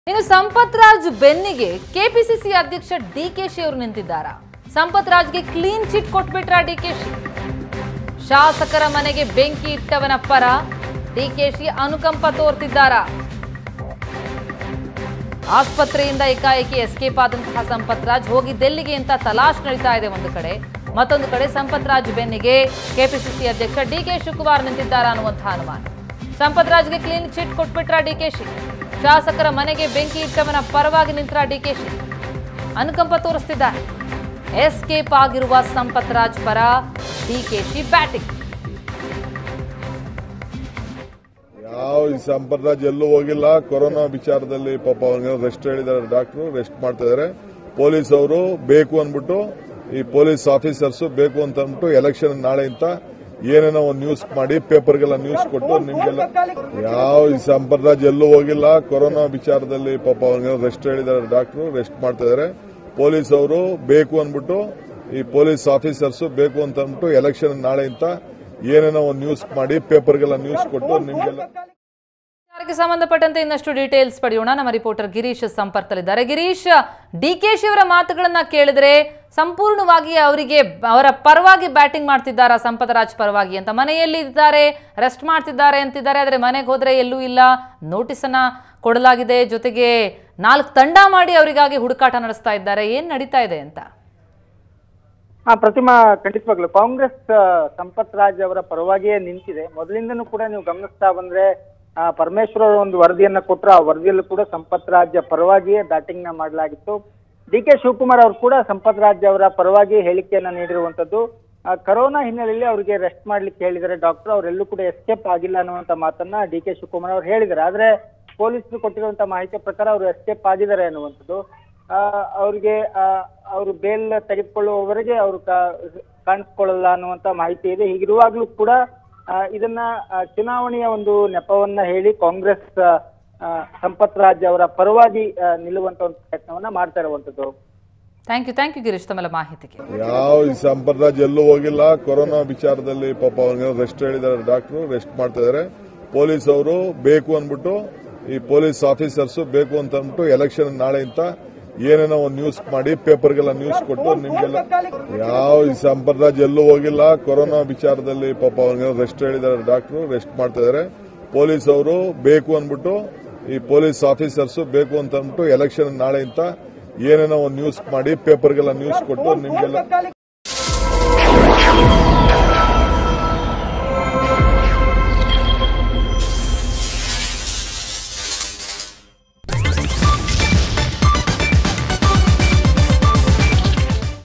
ಇನ್ನು ಸಂಪತ್ ರಾಜ್ ಬೆನ್ನಿಗೆ ಕೆಪಿಸಿಸಿ ಅಧ್ಯಕ್ಷ ಡಿಕೆಶಿ ಅವರು ನಿಂತಿದ್ದಾರಾ ಸಂಪತ್ ರಾಜ್ಗೆ ಕ್ಲೀನ್ ಚಿಟ್ ಕೊಟ್ಬಿಟ್ರ ಡಿಕೆಶಿ ಶಾಸಕರ ಮನೆಗೆ ಬೆಂಕಿ ಇಟ್ಟವನ ಪರ ಡಿಕೆಶಿ ಅನುಕಂಪ ತೋರ್ತಿದ್ದಾರಾ ಆಸ್ಪತ್ರೆಯಿಂದ ಏಕಾಏಕಿ ಎಸ್ಕೇಪ್ ಆದಂತಹ ಸಂಪತ್ ರಾಜ್ ಹೋಗಿದ್ದೆಲ್ಲಿಗೆ ಅಂತ ತಲಾಶ್ ನಡೀತಾ ಇದೆ ಒಂದು ಕಡೆ ಮತ್ತೊಂದು ಕಡೆ ಸಂಪತ್ ರಾಜ್ ಬೆನ್ನಿಗೆ ಕೆಪಿಸಿಸಿ ಅಧ್ಯಕ್ಷ ಡಿಕೆ ಶಿವಕುಮಾರ್ ನಿಂತಿದ್ದಾರಾ ಅನ್ನುವಂತಹ ಅನುಮಾನ ಸಂಪತ್ ರಾಜ್ಗೆ ಕ್ಲೀನ್ ಚಿಟ್ ಕೊಟ್ಬಿಟ್ರ ಡಿಕೆಶಿ ಶಾಸಕರ ಮನೆಗೆ ಬೆಂಕಿ ಇಟ್ಟವನ ಪರವಾಗಿ ನಿಂತರ ಡಿಕೆಶಿ ಅನುಕಂಪ ತೋರಿಸ್ತಿದ್ದಾರೆ ಎಸ್ಕೇಪ್ ಆಗಿರುವ ಸಂಪತ್ ರಾಜ್ ಪರ ಡಿಕೆಶಿ ಬ್ಯಾಟಿಂಗ್ ಯಾವ ಈ ಸಂಪ್ರದಾಯ ಎಲ್ಲೂ ಹೋಗಿಲ್ಲ ಕೊರೋನಾ ವಿಚಾರದಲ್ಲಿ ಪಾಪ ಅವ್ರಿಗೆ ರೆಸ್ಟ್ ಹೇಳಿದ್ದಾರೆ ಡಾಕ್ಟರ್ ರೆಸ್ಟ್ ಮಾಡ್ತಾ ಇದಾರೆ ಪೊಲೀಸ್ ಅವರು ಬೇಕು ಅಂದ್ಬಿಟ್ಟು ಈ ಪೊಲೀಸ್ ಆಫೀಸರ್ಸ್ ಬೇಕು ಅಂತ ಅಂದ್ಬಿಟ್ಟು ಎಲೆಕ್ಷನ್ ನಾಳೆ ಅಂತ ಏನೇನೋ ಒಂದು ನ್ಯೂಸ್ ಮಾಡಿ ಪೇಪರ್ಗೆಲ್ಲ ನ್ಯೂಸ್ ಕೊಟ್ಟು ನಿಮ್ಗೆಲ್ಲ ಯಾವ ಈ ಸಂಪ್ರದಾಯ ಎಲ್ಲೂ ಹೋಗಿಲ್ಲ ಕೊರೋನಾ ವಿಚಾರದಲ್ಲಿ ಪಾಪ ಅವ್ರಿಗೆ ರೆಸ್ಟ್ ಹೇಳಿದ್ದಾರೆ ಡಾಕ್ಟರ್ ರೆಸ್ಟ್ ಮಾಡ್ತಾ ಇದಾರೆ ಪೊಲೀಸ್ ಅವರು ಬೇಕು ಅಂದ್ಬಿಟ್ಟು ಈ ಪೊಲೀಸ್ ಆಫೀಸರ್ಸ್ ಬೇಕು ಅಂತ ಅಂದ್ಬಿಟ್ಟು ಎಲೆಕ್ಷನ್ ನಾಳೆ ಅಂತ ಏನೇನೋ ಒಂದು ನ್ಯೂಸ್ ಮಾಡಿ ಪೇಪರ್ಗೆಲ್ಲ ನ್ಯೂಸ್ ಕೊಟ್ಟು ನಿಮ್ಗೆಲ್ಲ ವಿಚಾರಕ್ಕೆ ಸಂಬಂಧಪಟ್ಟಂತೆ ಇನ್ನಷ್ಟು ಡೀಟೇಲ್ಸ್ ಪಡೆಯೋಣ ನಮ್ಮ ರಿಪೋರ್ಟರ್ ಗಿರೀಶ್ ಸಂಪರ್ಕದಲ್ಲಿದ್ದಾರೆ ಗಿರೀಶ್ ಡಿಕೆಶಿ ಅವರ ಮಾತುಗಳನ್ನ ಕೇಳಿದ್ರೆ ಸಂಪೂರ್ಣವಾಗಿ ಅವರಿಗೆ ಅವರ ಪರವಾಗಿ ಬ್ಯಾಟಿಂಗ್ ಮಾಡ್ತಿದ್ದಾರಾ ಸಂಪತರಾಜ್ ಪರವಾಗಿ ಅಂತ ಮನೆಯಲ್ಲಿ ಇದ್ದಾರೆ ರೆಸ್ಟ್ ಮಾಡ್ತಿದ್ದಾರೆ ಅಂತಿದ್ದಾರೆ ಆದರೆ ಮನೆಗೆ ಹೋದ್ರೆ ಎಲ್ಲೂ ಇಲ್ಲ ನೋಟಿಸ್ ಅನ್ನ ಕೊಡಲಾಗಿದೆ ಜೊತೆಗೆ ನಾಲ್ಕು ತಂಡ ಮಾಡಿ ಅವರಿಗಾಗಿ ಹುಡುಕಾಟ ನಡೆಸ್ತಾ ಇದ್ದಾರೆ ಏನ್ ನಡೀತಾ ಇದೆ ಅಂತ ಹಾ ಪ್ರತಿಮಾ ಖಂಡಿತವಾಗ್ಲು ಕಾಂಗ್ರೆಸ್ ಆ, ಸಂಪತ್ ರಾಜ್ ಅವರ ಪರವಾಗಿಯೇ ನಿಂತಿದೆ ಮೊದಲಿಂದನೂ ಕೂಡ ನೀವು ಗಮನಿಸ್ತಾ ಬಂದ್ರೆ ಆ, ಪರಮೇಶ್ವರ್ ಅವರು ಒಂದು ವರದಿಯನ್ನ ಕೊಟ್ಟರು ಆ ವರದಿಯಲ್ಲೂ ಕೂಡ ಸಂಪತ್ ರಾಜ್ ಪರವಾಗಿಯೇ ಬ್ಯಾಟಿಂಗ್ ನ ಮಾಡಲಾಗಿತ್ತು ಡಿ ಕೆ ಶಿವಕುಮಾರ್ ಅವರು ಕೂಡ ಸಂಪತ್ ರಾಜ್ ಅವರ ಪರವಾಗಿ ಹೇಳಿಕೆಯನ್ನ ನೀಡಿರುವಂತದ್ದು ಆ, ಕರೋನಾ ಹಿನ್ನೆಲೆಯಲ್ಲಿ ಅವರಿಗೆ ರೆಸ್ಟ್ ಮಾಡ್ಲಿಕ್ಕೆ ಹೇಳಿದ್ದಾರೆ ಡಾಕ್ಟರ್ ಅವರೆಲ್ಲೂ ಕೂಡ ಎಸ್ಕೇಪ್ ಆಗಿಲ್ಲ ಅನ್ನುವಂತ ಮಾತನ್ನ ಡಿ ಕೆ ಶಿವಕುಮಾರ್ ಅವರು ಹೇಳಿದ್ದಾರೆ ಆದ್ರೆ ಪೊಲೀಸರು ಕೊಟ್ಟಿರುವಂತ ಮಾಹಿತಿ ಪ್ರಕಾರ ಅವರು ಎಸ್ಕೇಪ್ ಆಗಿದ್ದಾರೆ ಅನ್ನುವಂಥದ್ದು ಆ, ಅವ್ರಿಗೆ ಆ, ಅವರು ಬೇಲ್ ತೆಗೆದುಕೊಳ್ಳುವವರೆಗೆ ಅವರು ಕಾ- ಕಾಣಿಸ್ಕೊಳ್ಳಲ್ಲ ಅನ್ನುವಂತ ಮಾಹಿತಿ ಇದೆ ಹೀಗಿರುವಾಗ್ಲೂ ಕೂಡ ಆ, ಇದನ್ನ ಆ, ಚುನಾವಣೆಯ ಒಂದು ನೆಪವನ್ನ ಹೇಳಿ ಕಾಂಗ್ರೆಸ್ ಆ, ಆ, ಸಂಪತ್ ರಾಜ್ ಅವರ ಪರವಾಗಿ ಆ, ನಿಲ್ಲುವಂತ ಒಂದು ಪ್ರಯತ್ನವನ್ನ ಮಾಡ್ತಾ ಇರುವಂತದ್ದು thank you thank you Girish ತಮ್ಮೆಲ್ಲ ಮಾಹಿತಿಗೆ ಯಾವ ಈ ಸಂಪ್ರದಾಯ ಎಲ್ಲೂ ಹೋಗಿಲ್ಲ ಕೊರೋನಾ ವಿಚಾರದಲ್ಲಿ ಪಾಪ ಅವ್ರಿಗೆ ರೆಸ್ಟ್ ಹೇಳಿದ್ದಾರೆ ಡಾಕ್ಟರ್ ರೆಸ್ಟ್ ಮಾಡ್ತಾ ಇದಾರೆ ಪೊಲೀಸ್ ಅವರು ಬೇಕು ಅಂದ್ಬಿಟ್ಟು ಈ ಪೊಲೀಸ್ ಆಫೀಸರ್ಸ್ ಬೇಕು ಅಂತ ಅಂದ್ಬಿಟ್ಟು ಎಲೆಕ್ಷನ್ ನಾಳೆ ಅಂತ ಏನೇನೋ ಒಂದು ನ್ಯೂಸ್ ಮಾಡಿ ಪೇಪರ್ಗೆಲ್ಲ ನ್ಯೂಸ್ ಕೊಟ್ಟು ನಿಮ್ಗೆಲ್ಲ ಯಾವ ಈ ಸಂಪ್ರದಾಯ ಎಲ್ಲೂ ಹೋಗಿಲ್ಲ ಕೊರೋನಾ ವಿಚಾರದಲ್ಲಿ ಪಾಪ ಅವ್ರಿಗೆ ರೆಸ್ಟ್ ಹೇಳಿದ್ದಾರೆ ಡಾಕ್ಟರ್ ರೆಸ್ಟ್ ಮಾಡ್ತಾ ಇದಾರೆ ಪೊಲೀಸ್ ಅವರು ಬೇಕು ಅಂದ್ಬಿಟ್ಟು ಈ ಪೊಲೀಸ್ ಆಫೀಸರ್ಸ್ ಬೇಕು ಅಂತ ಅಂದ್ಬಿಟ್ಟು ಎಲೆಕ್ಷನ್ ನಾಳೆ ಅಂತ ಏನೇನೋ ಒಂದು ನ್ಯೂಸ್ ಮಾಡಿ ಪೇಪರ್ಗೆಲ್ಲ ನ್ಯೂಸ್ ಕೊಟ್ಟು ನಿಮ್ಗೆಲ್ಲ